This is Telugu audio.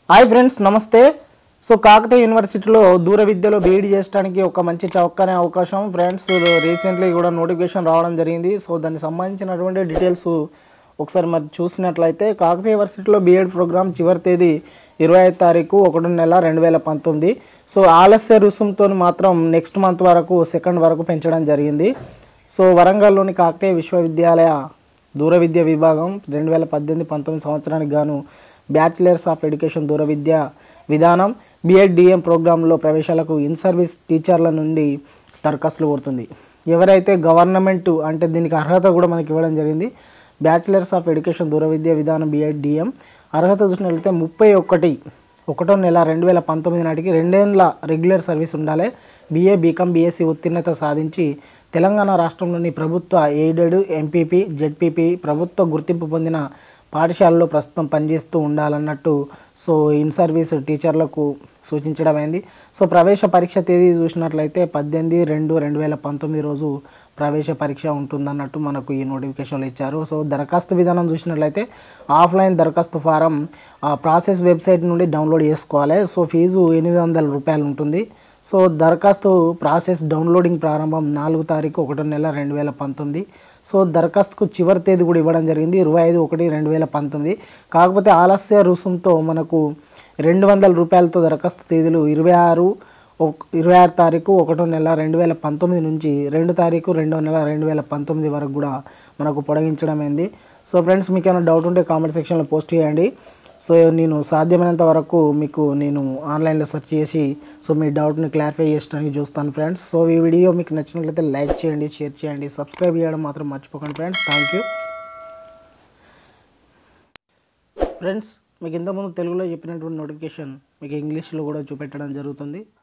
హాయ్ ఫ్రెండ్స్ నమస్తే సో కాకతీయ యూనివర్సిటీలో దూర విద్యలో బీఈడి చేయడానికి ఒక మంచి చౌకనే అవకాశం ఫ్రెండ్స్ రీసెంట్లీ కూడా నోటిఫికేషన్ రావడం జరిగింది సో దానికి సంబంధించినటువంటి డీటెయిల్స్ ఒకసారి మరి చూసినట్లయితే కాకతీయ యూనివర్సిటీలో బీఎడ్ ప్రోగ్రామ్ చివరి తేదీ ఇరవై ఐదు తారీఖు ఒకటో నెల రెండు వేల పంతొమ్మిది సో ఆలస్య రుసుముతో మాత్రం నెక్స్ట్ మంత్ వరకు సెకండ్ వరకు పెంచడం జరిగింది సో వరంగల్లోని కాకతీయ విశ్వవిద్యాలయ దూర విద్య విభాగం రెండు వేల పద్దెనిమిది పంతొమ్మిది సంవత్సరానికి గాను బ్యాచిలర్స్ ఆఫ్ ఎడ్యుకేషన్ దూర విద్య విధానం బిఎడ్ డిఎం ప్రోగ్రాంలో ప్రవేశాలకు ఇన్ సర్వీస్ టీచర్ల నుండి దరఖాస్తులు కోరుతుంది ఎవరైతే గవర్నమెంట్ అంటే దీనికి అర్హత కూడా మనకి ఇవ్వడం జరిగింది బ్యాచిలర్స్ ఆఫ్ ఎడ్యుకేషన్ దూర విద్య విధానం బిఎడ్ డిఎం అర్హత చూసినట్లయితే ముప్పై ఒకటి ఒకటో నెల రెండు వేల పంతొమ్మిది నాటికి రెండేళ్ల రెగ్యులర్ సర్వీస్ ఉండాలి బీఏ బీకామ్ బీఎస్సీ ఉత్తీర్ణత సాధించి తెలంగాణ రాష్ట్రంలోని ప్రభుత్వ ఎయిడెడ్ ఎంపీపీ జెడ్పీపీ ప్రభుత్వ గుర్తింపు పొందిన పాఠశాలలో ప్రస్తుతం పనిచేస్తూ ఉండాలన్నట్టు సో ఇన్ సర్వీస్ టీచర్లకు సూచించడం అయింది సో ప్రవేశ పరీక్ష తేదీ చూసినట్లయితే పద్దెనిమిది రెండు రెండు వేల పంతొమ్మిది రోజు ప్రవేశ పరీక్ష ఉంటుందన్నట్టు మనకు ఈ నోటిఫికేషన్లు ఇచ్చారు సో దరఖాస్తు విధానం చూసినట్లయితే ఆఫ్లైన్ దరఖాస్తు ఫారం ఆ ప్రాసెస్ వెబ్సైట్ నుండి డౌన్లోడ్ చేసుకోవాలి సో ఫీజు ఎనిమిది వందల రూపాయలు ఉంటుంది సో దరఖాస్తు ప్రాసెస్ డౌన్లోడింగ్ ప్రారంభం నాలుగు తారీఖు ఒకటో నెల రెండు వేల పంతొమ్మిది సో దరఖాస్తుకు చివరి తేదీ కూడా ఇవ్వడం జరిగింది ఇరవై ఐదు ఒకటి రెండు వేల పంతొమ్మిది కాకపోతే ఆలస్య రుసుంతో మనకు రెండు వందల రూపాయలతో దరఖాస్తు తేదీలు ఇరవై ఆరు ఒక- ఇరవై ఆరు తారీఖు ఒకటో నెల రెండు వేల పంతొమ్మిది నుంచి రెండు తారీఖు రెండో నెల రెండు వేల పంతొమ్మిది వరకు కూడా మనకు పొడిగించడం అయింది సో ఫ్రెండ్స్ మీకు ఏమైనా డౌట్ ఉంటే కామెంట్ సెక్షన్లో పోస్ట్ చేయండి సో నేను సాధ్యమైనంత వరకు మీకు నేను ఆన్లైన్లో సెర్చ్ చేసి సో మీ డౌట్ని క్లారిఫై చేయడానికి చూస్తాను ఫ్రెండ్స్ సో ఈ వీడియో మీకు నచ్చినట్లయితే లైక్ చేయండి షేర్ చేయండి సబ్స్క్రైబ్ చేయడం మాత్రం మర్చిపోకండి ఫ్రెండ్స్ థ్యాంక్ యూ ఫ్రెండ్స్ మీకు ఇంతకుముందు తెలుగులో చెప్పినటువంటి నోటిఫికేషన్ మీకు ఇంగ్లీష్లో కూడా చూపెట్టడం జరుగుతుంది